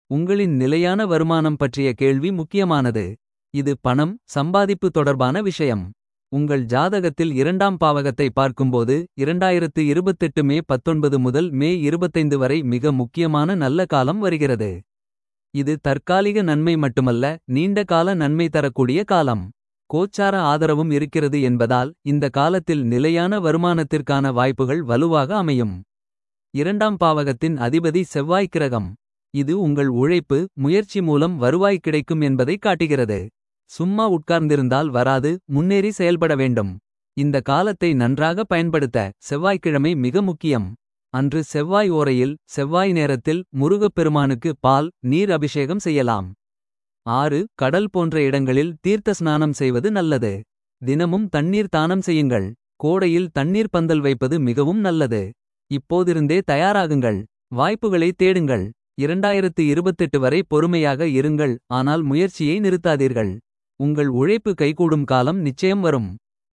உங்களின் நிலையான வருமானம் பற்றிய கேள்வி முக்கியமானது. இது பணம் சம்பாதிப்பு தொடர்பான விஷயம். உங்கள் ஜாதகத்தில் இரண்டாம் பாவகத்தை பார்க்கும்போது 2028 மே 19 முதல் மே 25 வரை மிக முக்கியமான நல்ல காலம் வருகிறது. இது தற்காலிக நன்மை மட்டுமல்ல நீண்ட கால நன்மை தரக்கூடிய காலம். கோச்சார ஆதரவும் இருக்கிறது என்பதால் இந்த காலத்தில் நிலையான வருமானத்திற்கான வாய்ப்புகள் வலுவாக அமையும். இரண்டாம் பாவகத்தின் அதிபதி செவ்வாய் கிரகம். இது உங்கள் உழைப்பு முயற்சி மூலம் வருவாய் கிடைக்கும் என்பதை காட்டுகிறது. சும்மா உட்கார்ந்திருந்தால் வராது முன்னேறி செயல்பட வேண்டும். இந்த காலத்தை நன்றாக பயன்படுத்த செவ்வாய்க்கிழமை மிக முக்கியம். அன்று செவ்வாய் ஓரையில் செவ்வாய் நேரத்தில் முருகப்பெருமானுக்கு பால் நீர் அபிஷேகம் செய்யலாம். ஆறு கடல் போன்ற இடங்களில் தீர்த்த ஸ்நானம் செய்வது நல்லது. தினமும் தண்ணீர் தானம் செய்யுங்கள். கோடையில் தண்ணீர் பந்தல் வைப்பது மிகவும் நல்லது. இப்போதிருந்தே தயாராகுங்கள். வாய்ப்புகளை தேடுங்கள். 2028 வரை பொறுமையாக இருங்கள் ஆனால் முயற்சியை நிறுத்தாதீர்கள். உங்கள் உழைப்பு கைகூடும் காலம் நிச்சயம் வரும்.